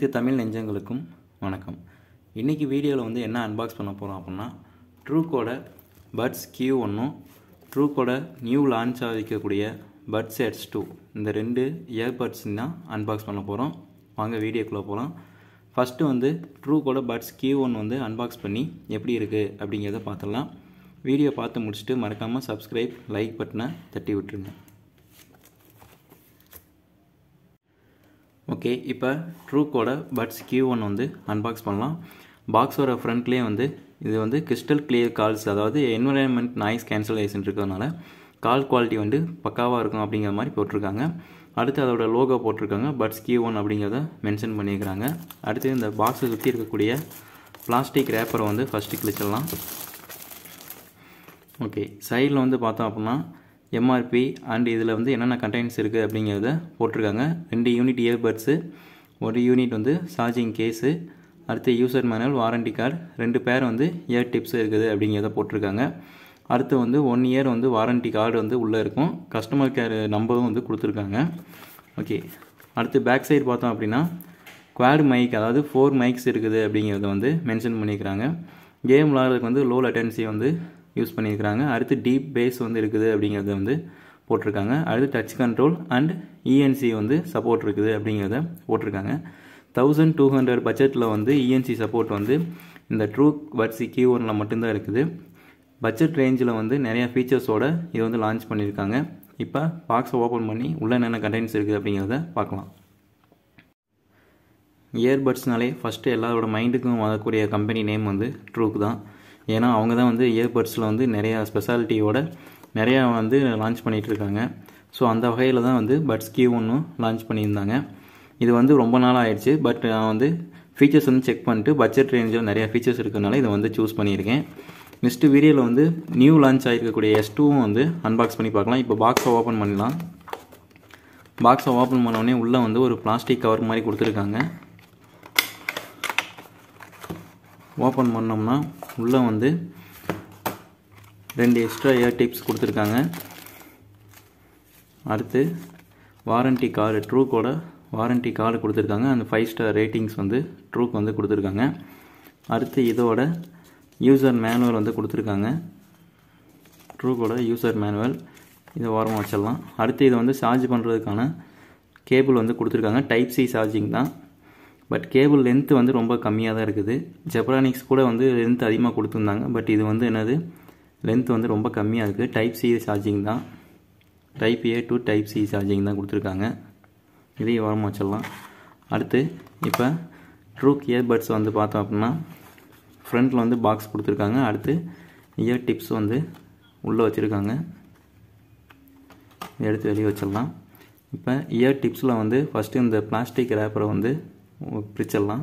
அனைத்து தமிழ் நெஞ்சங்களுக்கும் வணக்கம் இன்றைக்கி வீடியோவில் வந்து என்ன அன்பாக்ஸ் பண்ண போகிறோம் அப்படின்னா ட்ரூக்கோட பட்ஸ் கியூ ஒன்றும் ட்ரூக்கோட நியூ லான்ச் ஆகிக்கக்கூடிய பட்ஸ் எட்ஸ் டூ இந்த ரெண்டு இயர்பட்ஸ் தான் அன்பாக்ஸ் பண்ண போகிறோம் வாங்க வீடியோக்குள்ளே போகலாம் ஃபஸ்ட்டு வந்து ட்ரூக்கோட பட்ஸ் கியூ ஒன் வந்து அன்பாக்ஸ் பண்ணி எப்படி இருக்குது அப்படிங்கிறத பார்த்துடலாம் வீடியோ பார்த்து முடிச்சுட்டு மறக்காமல் சப்ஸ்கிரைப் லைக் பட்டனை தட்டி விட்டுருங்க ஓகே இப்போ ட்ரூக்கோட பட்ஸ் கியூ ஒன் வந்து அன்பாக்ஸ் பண்ணலாம் பாக்ஸோட ஃப்ரண்ட்லேயே வந்து இது வந்து கிறிஸ்டல் கிளியர் கால்ஸ் அதாவது என்வரான்மெண்ட் நாய்ஸ் கேன்சலேஷன் இருக்கிறதுனால கால் குவாலிட்டி வந்து பக்காவாக இருக்கும் அப்படிங்கிற மாதிரி போட்டிருக்காங்க அடுத்து அதோட லோகோ போட்டிருக்காங்க பட்ஸ் கியூ ஒன் அப்படிங்கிறத மென்ஷன் பண்ணியிருக்கிறாங்க அடுத்து இந்த பாக்ஸை சுற்றி இருக்கக்கூடிய பிளாஸ்டிக் ரேப்பரை வந்து ஃபஸ்ட்டு கிழிச்சிடலாம் ஓகே சைடில் வந்து பார்த்தோம் அப்படின்னா எம்ஆர்பி அண்ட் இதில் வந்து என்னென்ன கண்டெய்ன்ஸ் இருக்குது அப்படிங்கிறத போட்டிருக்காங்க ரெண்டு யூனிட் இயர்பட்ஸு ஒரு யூனிட் வந்து சார்ஜிங் கேஸு அடுத்து யூசர் மேனுவல் வாரண்டி கார்டு ரெண்டு பேர் வந்து இயர் டிப்ஸ் இருக்குது அப்படிங்கிறத போட்டிருக்காங்க அடுத்து வந்து ஒன் இயர் வந்து வாரண்டி கார்டு வந்து உள்ளே இருக்கும் கஸ்டமர் கேர் நம்பரும் வந்து கொடுத்துருக்காங்க ஓகே அடுத்து பேக் சைடு பார்த்தோம் அப்படின்னா குவாட் மைக் அதாவது ஃபோர் மைக்ஸ் இருக்குது அப்படிங்கிறத வந்து மென்ஷன் பண்ணியிருக்கிறாங்க கேம் விளாட்றதுக்கு வந்து லோ லேட்டன்சி வந்து யூஸ் பண்ணியிருக்கிறாங்க அடுத்து டீப் பேஸ் வந்து இருக்குது அப்படிங்கிறத வந்து போட்டிருக்காங்க அடுத்து டச் கண்ட்ரோல் அண்ட் இஎன்சி வந்து சப்போர்ட் இருக்குது அப்படிங்கிறத போட்டிருக்காங்க தௌசண்ட் டூ ஹண்ட்ரட் பட்ஜெட்டில் வந்து இஎன்சி சப்போர்ட் வந்து இந்த ட்ரூ வட்ஸி கியூ ஒனில் மட்டும்தான் இருக்குது பட்ஜெட் ரேஞ்சில் வந்து நிறையா ஃபீச்சர்ஸோட இது வந்து லான்ச் பண்ணியிருக்காங்க இப்போ பாக்ஸை ஓப்பன் பண்ணி உள்ளே என்னென்ன கண்டென்ட்ஸ் இருக்குது அப்படிங்கிறத பார்க்கலாம் இயர்பட்ஸ்னாலே ஃபஸ்ட்டு எல்லாரோட மைண்டுக்கும் வரக்கூடிய கம்பெனி நேம் வந்து ட்ரூக் தான் ஏன்னா அவங்க தான் வந்து இயர்பட்ஸில் வந்து நிறையா ஸ்பெஷாலிட்டியோட நிறையா வந்து லான்ச் பண்ணிகிட்ருக்காங்க ஸோ அந்த வகையில் தான் வந்து பட்ஸ் கியூ ஒன்றும் லான்ச் பண்ணியிருந்தாங்க இது வந்து ரொம்ப நாள் ஆயிடுச்சு பட் நான் வந்து ஃபீச்சர்ஸ் வந்து செக் பண்ணிட்டு பட்ஜெட் ரேஞ்சில் நிறையா ஃபீச்சர்ஸ் இருக்கிறதுனால இதை வந்து சூஸ் பண்ணியிருக்கேன் நெக்ஸ்ட்டு வீடியோவில் வந்து நியூ லான்ச் ஆகிருக்கக்கூடிய எஸ் டூவும் வந்து அன்பாக்ஸ் பண்ணி பார்க்கலாம் இப்போ பாக்ஸை ஓப்பன் பண்ணலாம் பாக்ஸை ஓப்பன் பண்ணோடனே உள்ளே வந்து ஒரு பிளாஸ்டிக் கவர் மாதிரி கொடுத்துருக்காங்க ஓப்பன் பண்ணோம்னா உள்ளே வந்து ரெண்டு எக்ஸ்ட்ரா இயர் டிப்ஸ் கொடுத்துருக்காங்க அடுத்து வாரண்டி கார்டு ட்ரூக்கோட வாரண்டி கார்டு கொடுத்துருக்காங்க அந்த ஃபைவ் ஸ்டார் ரேட்டிங்ஸ் வந்து ட்ரூக் வந்து கொடுத்துருக்காங்க அடுத்து இதோட யூசர் மேனுவல் வந்து கொடுத்துருக்காங்க ட்ரூக்கோட யூசர் மேனுவல் இதை ஓரமாக வச்சிடலாம் அடுத்து இதை வந்து சார்ஜ் பண்ணுறதுக்கான கேபிள் வந்து கொடுத்துருக்காங்க டைப் சி சார்ஜிங் தான் பட் கேபிள் லென்த்து வந்து ரொம்ப கம்மியாக தான் இருக்குது ஜெப்ரானிக்ஸ் கூட வந்து லென்த் அதிகமாக கொடுத்துருந்தாங்க பட் இது வந்து என்னது லென்த் வந்து ரொம்ப கம்மியாக இருக்குது டைப் சி சார்ஜிங் தான் type A to type C charging தான் கொடுத்துருக்காங்க இதையும் ஓரமாக வச்சிடலாம் அடுத்து இப்போ ட்ரூக் இயர்பட்ஸ் வந்து பார்த்தோம் அப்படின்னா ஃப்ரண்ட்டில் வந்து பாக்ஸ் கொடுத்துருக்காங்க அடுத்து இயர் டிப்ஸ் வந்து உள்ளே வச்சுருக்காங்க எடுத்து வெளியே வச்சிடலாம் இப்போ இயர் டிப்ஸில் வந்து ஃபஸ்ட்டு இந்த பிளாஸ்டிக் ரேப்பரை வந்து பிரிச்சிடலாம்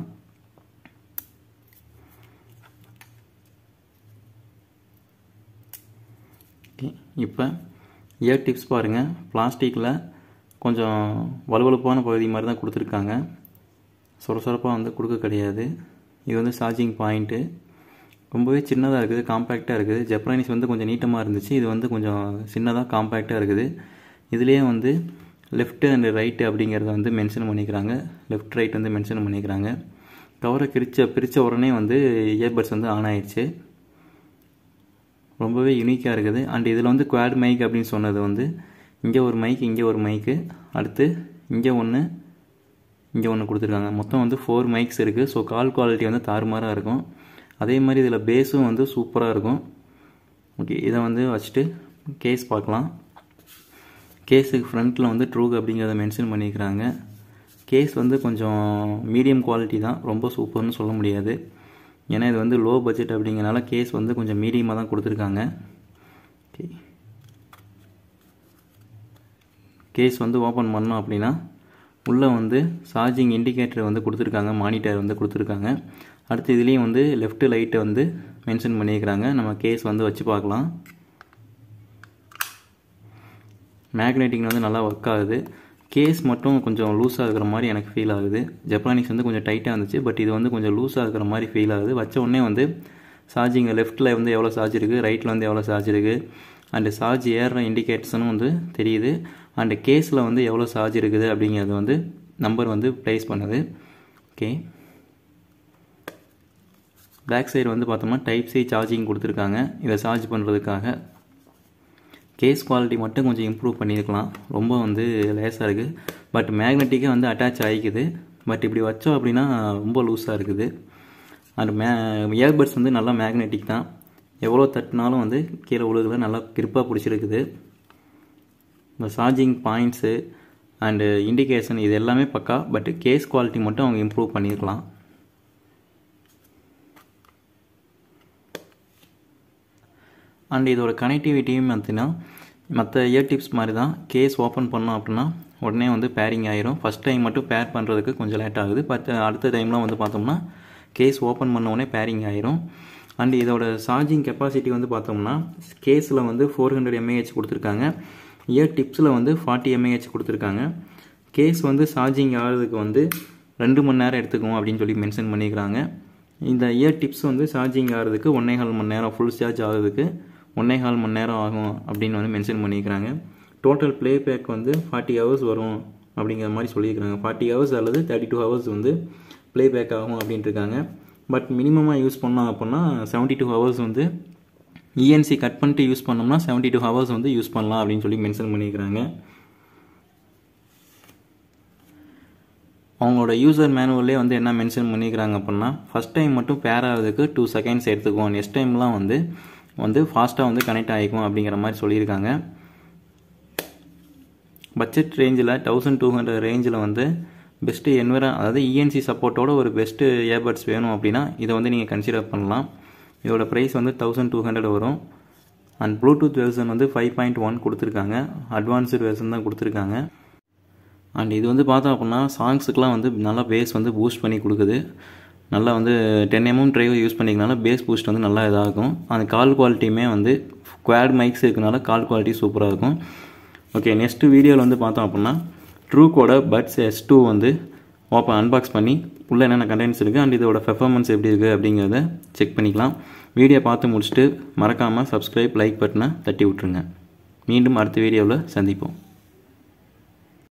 ஓகே இப்போ இயர் டிப்ஸ் பாருங்கள் பிளாஸ்டிக்கில் கொஞ்சம் வலுவழுப்பான பகுதி மாதிரி தான் கொடுத்துருக்காங்க சொரசொரப்பாக வந்து கொடுக்க கிடையாது இது வந்து சார்ஜிங் பாயிண்ட்டு ரொம்பவே சின்னதாக இருக்குது காம்பேக்டாக இருக்குது ஜப்பானீஸ் வந்து கொஞ்சம் நீட்டமாக இருந்துச்சு இது வந்து கொஞ்சம் சின்னதாக காம்பேக்டாக இருக்குது இதுலேயே வந்து லெஃப்ட்டு அண்ட் ரைட்டு அப்படிங்கிறத வந்து மென்ஷன் பண்ணிக்கிறாங்க லெஃப்ட் ரைட் வந்து மென்ஷன் பண்ணிக்கிறாங்க கவரை பிரித்த பிரித்த உடனே வந்து இயர்பட்ஸ் வந்து ஆன் ஆயிடுச்சு ரொம்பவே யூனிக்காக இருக்குது அண்ட் இதில் வந்து குவாட் மைக் அப்படின்னு சொன்னது வந்து இங்கே ஒரு மைக் இங்கே ஒரு மைக்கு அடுத்து இங்கே ஒன்று இங்கே ஒன்று கொடுத்துருக்காங்க மொத்தம் வந்து ஃபோர் மைக்ஸ் இருக்குது ஸோ கால் குவாலிட்டி வந்து தாறுமாறாக இருக்கும் அதே மாதிரி இதில் பேஸும் வந்து சூப்பராக இருக்கும் ஓகே இதை வந்து வச்சுட்டு கேஸ் பார்க்கலாம் கேஸுக்கு ஃப்ரண்ட்டில் வந்து ட்ரூக் அப்படிங்கிறத மென்ஷன் பண்ணியிருக்கிறாங்க கேஸ் வந்து கொஞ்சம் மீடியம் குவாலிட்டி தான் ரொம்ப சூப்பர்னு சொல்ல முடியாது ஏன்னா இது வந்து லோ பட்ஜெட் அப்படிங்கிறனால கேஸ் வந்து கொஞ்சம் மீடியமாக தான் கொடுத்துருக்காங்க ஓகே கேஸ் வந்து ஓப்பன் பண்ணோம் அப்படின்னா உள்ளே வந்து சார்ஜிங் இண்டிகேட்டர் வந்து கொடுத்துருக்காங்க மானிட்டர் வந்து கொடுத்துருக்காங்க அடுத்து இதுலேயும் வந்து லெஃப்ட் லைட்டை வந்து மென்ஷன் பண்ணியிருக்கிறாங்க நம்ம கேஸ் வந்து வச்சு பார்க்கலாம் மேக்னெட்டிங் வந்து நல்லா ஒர்க் ஆகுது கேஸ் மட்டும் கொஞ்சம் லூஸாக இருக்கிற மாதிரி எனக்கு ஃபீல் ஆகுது ஜப்பானிக்ஸ் வந்து கொஞ்சம் டைட்டாக இருந்துச்சு பட் இது வந்து கொஞ்சம் லூஸாக இருக்கிற மாதிரி ஃபீல் ஆகுது வச்ச உடனே வந்து சார்ஜிங் லெஃப்ட்டில் வந்து எவ்வளோ சார்ஜ் இருக்குது ரைட்டில் வந்து எவ்வளோ சார்ஜ் இருக்குது அண்டு சார்ஜ் ஏறுற இண்டிகேட்டர்ஸும் வந்து தெரியுது அண்டு கேஸில் வந்து எவ்வளோ சார்ஜ் இருக்குது அப்படிங்கிறது வந்து நம்பர் வந்து ப்ளேஸ் பண்ணுது ஓகே பேக் சைடு வந்து பார்த்தோம்னா டைப் சி சார்ஜிங் கொடுத்துருக்காங்க இதை சார்ஜ் பண்ணுறதுக்காக கேஸ் குவாலிட்டி மட்டும் கொஞ்சம் இம்ப்ரூவ் பண்ணியிருக்கலாம் ரொம்ப வந்து லேஸாக இருக்குது பட் மேக்னெட்டிக்காக வந்து அட்டாச் ஆகிக்குது பட் இப்படி வச்சோம் அப்படின்னா ரொம்ப லூஸாக இருக்குது அண்ட் மே இயர்பட்ஸ் வந்து நல்லா மேக்னெட்டிக் தான் எவ்வளோ தட்டினாலும் வந்து கீழே உழுகல நல்லா கிரிப்பாக பிடிச்சிருக்குது இந்த சார்ஜிங் பாயிண்ட்ஸு அண்டு இண்டிகேஷன் இது எல்லாமே பக்கா பட் கேஸ் குவாலிட்டி மட்டும் அவங்க இம்ப்ரூவ் பண்ணியிருக்கலாம் அண்ட் இதோட கனெக்டிவிட்டியும் பார்த்தீங்கன்னா மற்ற இயர் டிப்ஸ் மாதிரி தான் கேஸ் ஓப்பன் பண்ணோம் அப்படின்னா உடனே வந்து பேரிங் ஆயிரும் ஃபஸ்ட் டைம் மட்டும் பேர் பண்ணுறதுக்கு கொஞ்சம் லேட் ஆகுது பட் அடுத்த டைம்லாம் வந்து பார்த்தோம்னா கேஸ் ஓப்பன் பண்ண உடனே பேரிங் ஆயிரும் அண்ட் இதோட சார்ஜிங் கெப்பாசிட்டி வந்து பார்த்தோம்னா கேஸில் வந்து ஃபோர் ஹண்ட்ரட் எம்ஏஹெச் கொடுத்துருக்காங்க இயர் டிப்ஸில் வந்து ஃபார்ட்டி எம்ஏஹெச் கொடுத்துருக்காங்க கேஸ் வந்து சார்ஜிங் ஆகிறதுக்கு வந்து ரெண்டு மணி நேரம் எடுத்துக்கும் அப்படின்னு சொல்லி மென்ஷன் பண்ணிக்கிறாங்க இந்த இயர் டிப்ஸ் வந்து சார்ஜிங் ஆகிறதுக்கு ஒன்றே கால் மணி நேரம் ஃபுல் சார்ஜ் ஆகிறதுக்கு ஒன்றே கால் மணி நேரம் ஆகும் அப்படின்னு வந்து மென்ஷன் பண்ணிக்கிறாங்க டோட்டல் ப்ளே பேக் வந்து ஃபார்ட்டி ஹவர்ஸ் வரும் அப்படிங்கிற மாதிரி சொல்லியிருக்கிறாங்க ஃபார்ட்டி ஹவர்ஸ் அல்லது தேர்ட்டி டூ ஹவர்ஸ் வந்து ப்ளே பேக் ஆகும் அப்படின்ட்டு இருக்காங்க பட் மினிமமாக யூஸ் பண்ணோம் அப்படின்னா செவன்ட்டி டூ ஹவர்ஸ் வந்து இஎன்சி கட் பண்ணிட்டு யூஸ் பண்ணோம்னா செவன்ட்டி டூ ஹவர்ஸ் வந்து யூஸ் பண்ணலாம் அப்படின்னு சொல்லி மென்ஷன் பண்ணியிருக்கிறாங்க அவங்களோட யூசர் மேனுவல்லே வந்து என்ன மென்ஷன் பண்ணிக்கிறாங்க அப்படின்னா ஃபஸ்ட் டைம் மட்டும் பேர் ஆகிறதுக்கு டூ செகண்ட்ஸ் எடுத்துக்கும் நெக்ஸ்ட் டைம்லாம் வந்து வந்து ஃபாஸ்ட்டாக வந்து கனெக்ட் ஆகிக்கும் அப்படிங்கிற மாதிரி சொல்லியிருக்காங்க பட்ஜெட் ரேஞ்சில் தௌசண்ட் டூ ஹண்ட்ரட் ரேஞ்சில் வந்து பெஸ்ட்டு என்வரா அதாவது இஎன்சி சப்போர்ட்டோட ஒரு பெஸ்ட்டு இயர்பட்ஸ் வேணும் அப்படின்னா இதை வந்து நீங்கள் கன்சிடர் பண்ணலாம் இதோட ப்ரைஸ் வந்து தௌசண்ட் டூ ஹண்ட்ரட் வரும் அண்ட் ப்ளூடூத் வெர்சன் வந்து ஃபைவ் பாயிண்ட் ஒன் கொடுத்துருக்காங்க அட்வான்ஸ்டு வெர்சன் தான் கொடுத்துருக்காங்க அண்ட் இது வந்து பார்த்தோம் அப்படின்னா சாங்ஸுக்கெலாம் வந்து நல்லா பேஸ் வந்து பூஸ்ட் பண்ணி கொடுக்குது நல்லா வந்து டென் எம்எம் ட்ரைவ் யூஸ் பண்ணிக்கனால பேஸ் பூஸ்ட் வந்து நல்லா இதாகும் அந்த கால் குவாலிட்டியுமே வந்து குவாட் மைக்ஸ் இருக்கனால கால் குவாலிட்டி சூப்பராக இருக்கும் ஓகே நெக்ஸ்ட்டு வீடியோவில் வந்து பார்த்தோம் அப்படின்னா ட்ரூக்கோட பட்ஸ் எஸ் டூ வந்து ஓப்பன் அன்பாக்ஸ் பண்ணி உள்ளே என்னென்ன கண்டென்ட்ஸ் இருக்குது அண்ட் இதோட பெர்ஃபார்மன்ஸ் எப்படி இருக்குது அப்படிங்கிறத செக் பண்ணிக்கலாம் வீடியோ பார்த்து முடிச்சுட்டு மறக்காமல் சப்ஸ்கிரைப் லைக் பட்டனை தட்டி விட்ருங்க மீண்டும் அடுத்த வீடியோவில் சந்திப்போம்